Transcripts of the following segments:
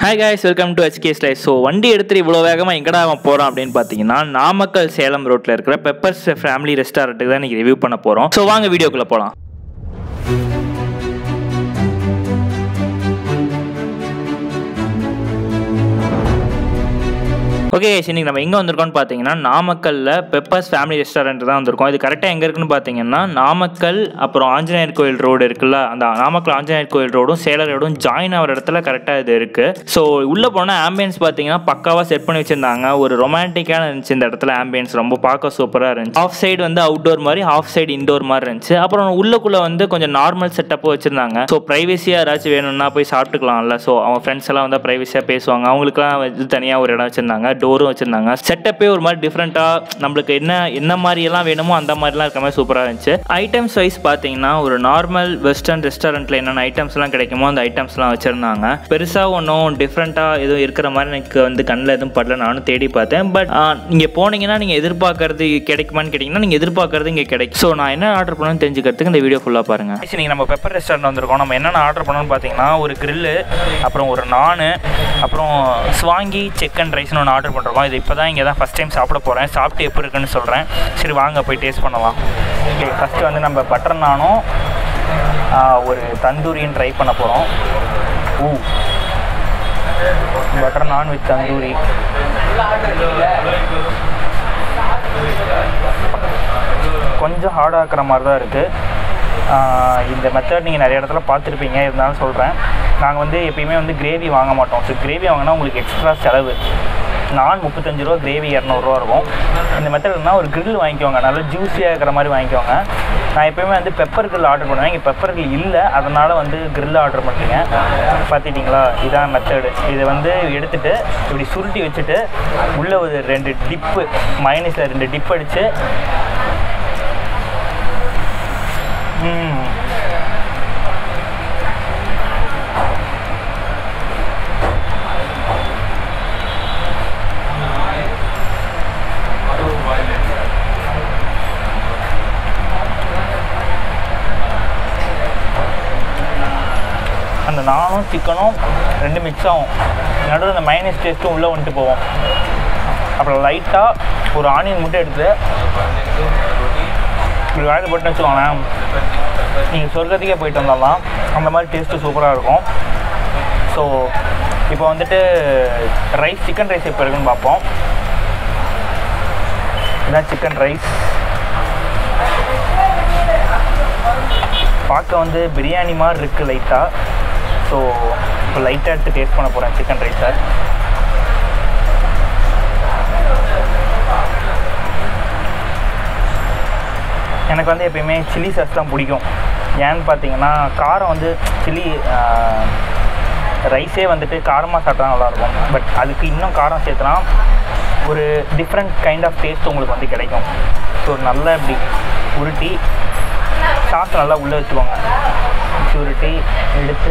Hi guys welcome to HK slice so வண்டி எடுத்துட்டு இவ்வளோ வேகமாக எங்கடா அவன் போகிறான் அப்படின்னு பார்த்தீங்கன்னா நாமக்கல் சேலம் ரோட்டில் இருக்கிற பெப்பர்ஸ் ஃபேமிலி ரெஸ்டாரண்ட்டுக்கு தான் இன்றைக்கி ரிவ்யூ பண்ண போகிறோம் ஸோ வாங்க வீடியோக்குள்ளே போகலாம் ஓகே இன்னைக்கு நம்ம எங்கே வந்திருக்கோம்னு பார்த்தீங்கன்னா நாமக்கல்ல பெப்பர்ஸ் ஃபேமிலி ரெஸ்டாரண்ட் தான் வந்திருக்கோம் இது கரெக்டாக எங்கே இருக்குன்னு பார்த்தீங்கன்னா நாமக்கல் அப்புறம் ஆஞ்சநேயர் கோயில் ரோடு இருக்குல்ல அந்த நாமக்கல் ஆஞ்சநேயர் கோயில் ரோடும் சேலம் ரோடும் ஜாயின் ஆகிற இடத்துல கரெக்டாக இது இருக்குது ஸோ உள்ளே போனால் ஆம்பியன்ஸ் பார்த்தீங்கன்னா பக்காவாக செட் பண்ணி வச்சுருந்தாங்க ஒரு ரொமான்டிக்கான இருந்துச்சு இந்த இடத்துல ஆம்பியன்ஸ் ரொம்ப பார்க்க சூப்பராக இருந்துச்சு ஆஃப் சைடு வந்து அவுட்டோர் மாதிரி ஆஃப் சைடு இன்டோர் மாதிரி இருந்துச்சு அப்புறம் உள்ளுக்குள்ளே வந்து கொஞ்சம் நார்மல் செட்டப்பாக வச்சுருந்தாங்க ஸோ ப்ரைவசியாக யாராச்சும் வேணும்னா போய் சாப்பிட்டுக்கலாம்ல ஸோ அவங்க ஃப்ரெண்ட்ஸ் எல்லாம் வந்து ப்ரைவசியாக பேசுவாங்க அவங்களுக்குலாம் இது தனியாக ஒரு இடம் வச்சுருந்தாங்க டோரும் வச்சுருந்தாங்க செட்டப்பே ஒரு மாதிரி டிஃப்ரெண்ட்டாக நம்மளுக்கு என்ன என்ன மாதிரியெல்லாம் வேணுமோ அந்த மாதிரிலாம் இருக்க மாதிரி சூப்பராக இருந்துச்சு ஐட்டம்ஸ் வைஸ் பார்த்தீங்கன்னா ஒரு நார்மல் வெஸ்டர்ன் ரெஸ்டாரண்ட்டில் என்னென்ன ஐட்டம்ஸ்லாம் கிடைக்குமோ அந்த ஐட்டம்ஸ்லாம் வச்சுருந்தாங்க பெருசாக ஒன்றும் டிஃப்ரெண்ட்டாக எதுவும் இருக்கிற மாதிரி எனக்கு வந்து கண்ணில் எதுவும் படல நானும் தேடி பார்த்தேன் பட் நீங்கள் போனீங்கன்னா நீங்கள் எதிர்பார்க்கறது கிடைக்குமான்னு கேட்டிங்கன்னா நீங்கள் எதிர்பார்க்கறது இங்கே கிடைக்கும் ஸோ நான் என்ன ஆர்டர் பண்ணணும்னு தெரிஞ்சுக்கிறதுக்கு இந்த வீடியோ ஃபுல்லாக பாருங்கள் நீங்கள் நம்ம பெப்பர் ரெஸ்டாரண்ட் வந்திருக்கோம் நம்ம என்னென்ன ஆர்டர் பண்ணணும்னு பார்த்தீங்கன்னா ஒரு கிரில்லு அப்புறம் ஒரு நானு அப்புறம் ஸ்வாங்கி சிக்கன் ரைஸ்னு ஒன்று ஆர்டர் பண்ணுறோம் இது இப்போ தான் இங்கே தான் ஃபஸ்ட் டைம் சாப்பிட போகிறேன் சாப்பிட்டு எப்படி இருக்குன்னு சொல்கிறேன் சரி வாங்க போய் டேஸ்ட் பண்ணலாம் ஓகே ஃபஸ்ட்டு வந்து நம்ம பட்டர் நானும் ஆ, ஒரு தந்தூரியும் ட்ரை பண்ண போகிறோம் ஊ பட்டர் நான் வித் தந்தூரி கொஞ்சம் ஹார்டாக இருக்கிற மாதிரி தான் இருக்குது இந்த மெத்தட் நீங்கள் நிறைய இடத்துல பார்த்துருப்பீங்க இருந்தாலும் சொல்கிறேன் நாங்கள் வந்து எப்பயுமே வந்து கிரேவி வாங்க மாட்டோம் ஸோ கிரேவி வாங்கினா உங்களுக்கு எக்ஸ்ட்ரா செலவு நான் முப்பத்தஞ்சு ரூபா கிரேவி இரநூறுவா இருக்கும் இந்த மெத்தட்னா ஒரு grill வாங்கிக்கோங்க நல்லா ஜூஸியாக இருக்கிற மாதிரி வாங்கிக்கோங்க நான் எப்பயுமே வந்து பெப்பர் grill ஆர்டர் பண்ணுவேன் இங்கே பெப்பர் grill இல்லை அதனால் வந்து grill ஆர்டர் பண்ணிட்டீங்க பார்த்துட்டிங்களா இதான் மெத்தடு இதை வந்து எடுத்துட்டு இப்படி சுருட்டி வச்சுட்டு உள்ளே ஒரு ரெண்டு டிப்பு மைனஸில் ரெண்டு டிப் அடித்து ம் அந்த நானும் சிக்கனும் ரெண்டு மிக்ஸ் ஆகும் நடுவில் அந்த மைனஸ் டேஸ்ட்டும் உள்ளே வந்துட்டு போவோம் அப்புறம் லைட்டாக ஒரு ஆனியன் மட்டும் எடுத்து இப்படி வாயில் போட்டு வச்சுக்கோங்களேன் நீங்கள் சொர்க்கத்துக்கே போயிட்டு வந்தாலாம் அந்த மாதிரி டேஸ்ட்டு சூப்பராக இருக்கும் ஸோ இப்போ வந்துட்டு ரைஸ் சிக்கன் ரைஸ் எப்போ இருக்குன்னு பார்ப்போம் இதான் சிக்கன் ரைஸ் பார்க்க வந்து பிரியாணி மாதிரி இருக்குது லைட்டாக ஸோ இப்போ லைட்டாக எடுத்து டேஸ்ட் பண்ண போகிறேன் சிக்கன் ரைஸை எனக்கு வந்து எப்பயுமே சில்லி சாஸ் தான் பிடிக்கும் ஏன்னு பார்த்தீங்கன்னா காரம் வந்து சில்லி ரைஸே வந்துட்டு காரமாக சாப்பிட்டா நல்லாயிருக்கும் பட் அதுக்கு இன்னும் காரம் சேர்த்துனா ஒரு டிஃப்ரெண்ட் கைண்ட் ஆஃப் டேஸ்ட் உங்களுக்கு வந்து கிடைக்கும் ஸோ நல்லா இப்படி உருட்டி சாஸ் நல்லா உள்ளே வச்சுக்கோங்க வச்சு உருட்டி எடுத்து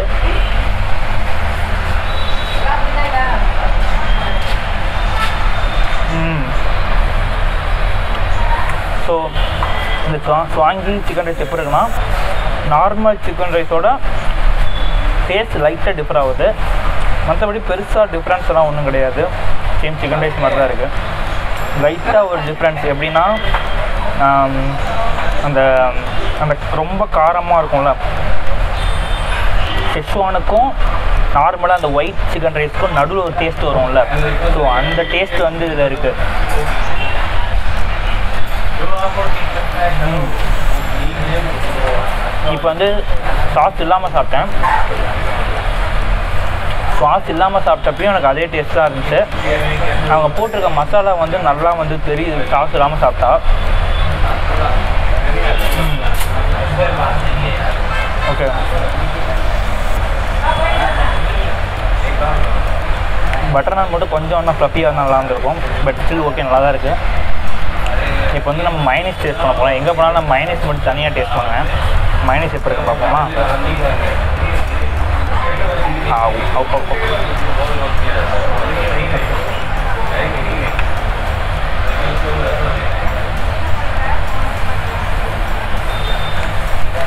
ஸோ இந்த ஸ்வா- ஸ்வாங்கி சிக்கன் ரைஸ் எப்படி இருக்குன்னா நார்மல் சிக்கன் ரைஸோட டேஸ்ட் லைட்டாக டிஃபர் ஆகுது மற்றபடி பெருசாக டிஃப்ரென்ஸ் எல்லாம் ஒன்றும் கிடையாது சேம் சிக்கன் ரைஸ் மாதிரி தான் இருக்குது லைட்டாக ஒரு டிஃப்ரென்ஸ் எப்படின்னா ஆம், அந்த அந்த ரொம்ப காரமாக இருக்கும்ல செஷ்வானுக்கும் நார்மலாக அந்த ஒயிட் சிக்கன் ரைஸ்க்கும் நடுவில் ஒரு டேஸ்ட் வரும்ல ஸோ அந்த டேஸ்ட் வந்து இதில் இருக்குது இப்போ வந்து சாஸ் இல்லாமல் சாப்பிட்டேன் சாஸ் இல்லாமல் சாப்பிட்டப்பையும் எனக்கு அதே டேஸ்ட்டாக இருந்துச்சு அவங்க போட்டிருக்க மசாலா வந்து நல்லா வந்து தெரியுது சாஸ் இல்லாமல் சாப்பிட்டா ஓகே பட்டர் நான் மட்டும் கொஞ்சம் இன்னும் ஃப்ளஃபியாக நல்லா இருந்திருக்கும் பட் ஸ்டில் ஓகே நல்லா தான் இருக்குது இப்போ வந்து நம்ம மைனஸ் டேஸ்ட் பண்ண போகிறோம் எங்கே போனாலும் நான் மைனஸ் மட்டும் தனியாக டேஸ்ட் பண்ணுவேன் மைனஸ் எப்போ இருக்கு பார்ப்போமா ஆ ஓ, ஓ, ஓ.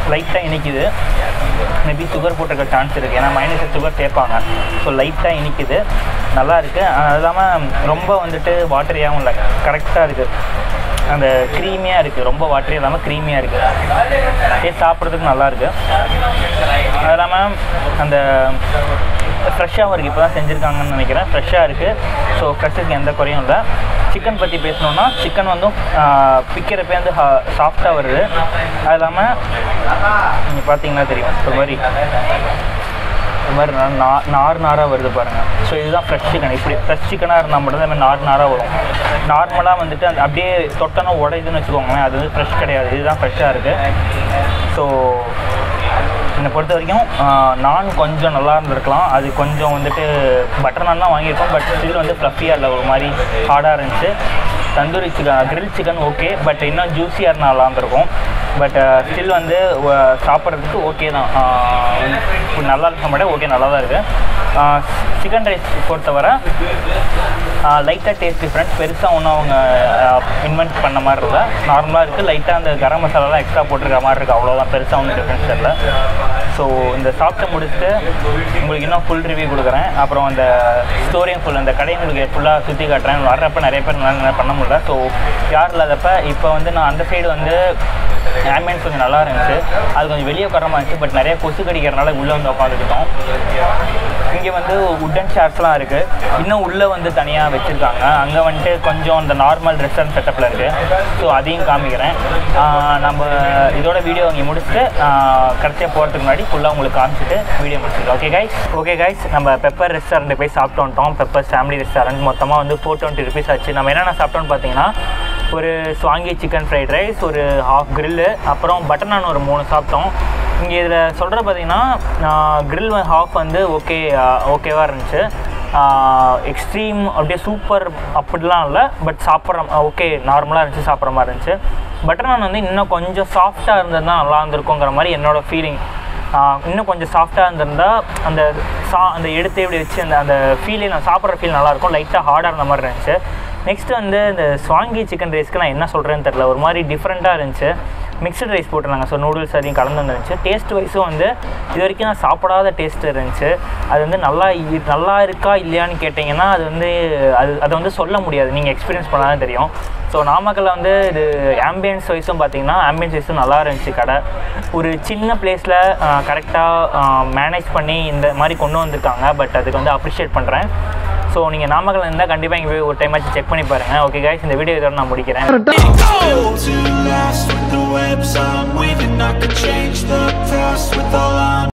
லைட்டாக இனிக்குது மேபி சுகர் போட்டிருக்க சான்ஸ் இருக்குது ஏன்னா மைனஸ் சுகர் சேர்ப்பாங்க ஸோ லைட்டாக இனிக்குது நல்லா இருக்குது அது இல்லாமல் ரொம்ப வந்துட்டு வாட்டரியாகவும் இல்லை கரெக்டாக இருக்குது அந்த க்ரீமியாக இருக்குது ரொம்ப வாட்டரி இல்லாமல் க்ரீமியாக இருக்குது டேஸ்ட் சாப்பிட்றதுக்கு நல்லா இருக்குது அது இல்லாமல் அந்த ஃப்ரெஷ்ஷாகவும் இருக்குது இப்போ தான் செஞ்சுருக்காங்கன்னு நினைக்கிறேன் ஃப்ரெஷ்ஷாக இருக்குது ஸோ ஃப்ரெஷ்ஷுக்கு எந்த குறையும் இல்லை சிக்கன் பற்றி பேசணுன்னா சிக்கன் வந்து பிக்கிறப்பே வந்து சாஃப்டாக வருது அது இல்லாமல் நீங்கள் பார்த்தீங்கன்னா தெரியும் ஒரு மாதிரி இது மாதிரி நா- நா- நார் நாராக வருது பாருங்கள் ஸோ இதுதான் ஃப்ரெஷ் சிக்கன் இப்படி ஃப்ரெஷ் சிக்கனாக இருந்தால் மட்டும் தான் நார் நாராக வரும் நார்மலாக வந்துட்டு அந்த அப்படியே தொட்டனா உடையுதுன்னு வச்சுக்கோங்களேன் அது வந்து ஃப்ரெஷ் கிடையாது இதுதான் ஃப்ரெஷ்ஷாக இருக்குது ஸோ என்னை பொறுத்த வரைக்கும் நான் கொஞ்சம் நல்லா இருந்திருக்கலாம் அது கொஞ்சம் வந்துட்டு பட்டர் நான் தான் வாங்கியிருக்கோம் பட் ஸ்டில் வந்து ஃப்ளஃபியாக இல்லை ஒரு மாதிரி ஹார்டாக இருந்துச்சு tandoori chicken grill chicken okay but இன்னும் ஜூஸியாக இருந்தால் நல்லா இருந்திருக்கும் பட் ஸ்டில் வந்து வ- சாப்பிட்றதுக்கு ஓகே தான் ஆஹ் இப்ப நல்லா இருக்க மாட்டேன் ஓகே நல்லா தான் இருக்குது சிக்கன் ரைஸ் பொறுத்தவரை லைட்டாக டேஸ்ட் டிஃப்ரெண்ட் பெருசாக ஒன்றும் அவங்க இன்வென்ட் பண்ண மாதிரி இல்லை நார்மலாக இருக்குது லைட்டாக அந்த கரம் மசாலாலாம் எக்ஸ்ட்ரா போட்டிருக்க மாதிரி இருக்குது அவ்வளோதான் பெருசாக ஒன்றும் டிஃப்ரென்ஸ் இல்லை ஸோ இந்த சாப்பிட்டு முடிச்சுட்டு உங்களுக்கு இன்னும் ஃபுல் ரிவ்யூ கொடுக்குறேன் அப்புறம் அந்த ஸ்டோரியும் ஃபுல் அந்த கடையை உங்களுக்கு ஃபுல்லாக சுற்றி காட்டுறேன் வர்றப்ப நிறைய பேர் நல்லா பண்ண முடியல ஸோ யார் இல்லாதப்ப இப்போ வந்து நான் அந்த சைடு வந்து ஆம்பியன்ஸ் கொஞ்சம் நல்லா இருந்துச்சு அது கொஞ்சம் வெளியே உட்காரமா இருந்துச்சு பட் நிறைய கொசு கடிக்கிறனால உள்ளே வந்து உட்காந்துக்கிட்டோம் இங்கே வந்து உட்டன் ஷேர்ஸ்லாம் இருக்குது இன்னும் உள்ளே வந்து தனியாக வச்சுருக்காங்க அங்கே வந்துட்டு கொஞ்சம் இந்த நார்மல் ரெஸ்டாரண்ட் செட்டப்பில் இருக்குது ஸோ அதையும் காமிக்கிறேன் ஆஹ் நம்ம இதோட வீடியோ இங்கே முடிச்சுட்டு கடைசியாக போகிறதுக்கு முன்னாடி ஃபுல்லாக உங்களுக்கு காமிச்சிட்டு வீடியோ முடிச்சிருக்கோம் ஓகே கைஸ் ஓகே கைஸ் நம்ம பெப்பர் ரெஸ்டாரண்ட் போய் சாப்பிட்டு வந்துட்டோம் பெப்பர் ஃபேமிலி ரெஸ்டாரண்ட் மொத்தமாக வந்து ஃபோர் டுவெண்ட்டி ருபீஸ் ஆச்சு நம்ம என்னென்ன சாப்பிட்டோம்னு பார்த்தீங்கன்னா ஒரு ஸ்வாங்கி சிக்கன் ஃப்ரைட் ரைஸ் ஒரு ஹாஃப் கிரில்லு அப்புறம் பட்டர் நான் ஒரு மூணு சாப்பிட்டோம் இங்கே இதில் சொல்கிற பார்த்தீங்கன்னா grill ஹாஃப் வந்து ஓகே ஓகேவாக இருந்துச்சு எக்ஸ்ட்ரீம் அப்படியே சூப்பர் அப்படிலாம் இல்லை பட் சாப்பிட்ற ஓகே நார்மலாக இருந்துச்சு சாப்பிட்ற மாதிரி இருந்துச்சு பட்டர் நான் வந்து இன்னும் கொஞ்சம் சாஃப்டாக இருந்ததுன்னா நல்லா இருந்திருக்குங்கிற மாதிரி என்னோட ஃபீலிங் இன்னும் கொஞ்சம் சாஃப்டாக இருந்திருந்தா அந்த சா அந்த எடுத்து இப்படி வச்சு அந்த அந்த ஃபீலே நான் சாப்பிட்ற ஃபீல் நல்லாயிருக்கும் லைட்டாக ஹார்டாக இருந்த மாதிரி இருந்துச்சு நெக்ஸ்ட் வந்து இந்த ஸ்வாங்கி சிக்கன் ரைஸ்க்கு நான் என்ன சொல்கிறேன்னு தெரில ஒரு மாதிரி டிஃப்ரெண்ட்டாக இருந்துச்சு மிக்சட் ரைஸ் போட்டிருந்தாங்க ஸோ நூடுல்ஸ் அதையும் கலந்து வந்துருந்துச்சு டேஸ்ட் வைஸும் வந்து இது வரைக்கும் நான் சாப்பிடாத டேஸ்ட் இருந்துச்சு அது வந்து நல்லா இ- நல்லா இருக்கா இல்லையான்னு கேட்டிங்கன்னா அது வந்து அது அதை வந்து சொல்ல முடியாது நீங்கள் எக்ஸ்பீரியன்ஸ் பண்ணால் தான் தெரியும் ஸோ நாமக்கல்ல வந்து இது ஆம்பியன்ஸ் வைஸும் பார்த்தீங்கன்னா ஆம்பியன்ஸ் வைஸும் நல்லா இருந்துச்சு கடை ஒரு சின்ன பிளேஸில் கரெக்டாக மேனேஜ் பண்ணி இந்த மாதிரி கொண்டு வந்திருக்காங்க பட் அதுக்கு வந்து அப்ரிஷியேட் பண்ணுறேன் ஸோ நீங்கள் நாமக்கல் இருந்தால் கண்டிப்பாக இங்கே போய் ஒரு டைம் ஆச்சு செக் பண்ணி பாருங்கள் ஓகே guys இந்த வீடியோ இதோட நான் முடிக்கிறேன் Built to last with the webs I'm weaving. I could change the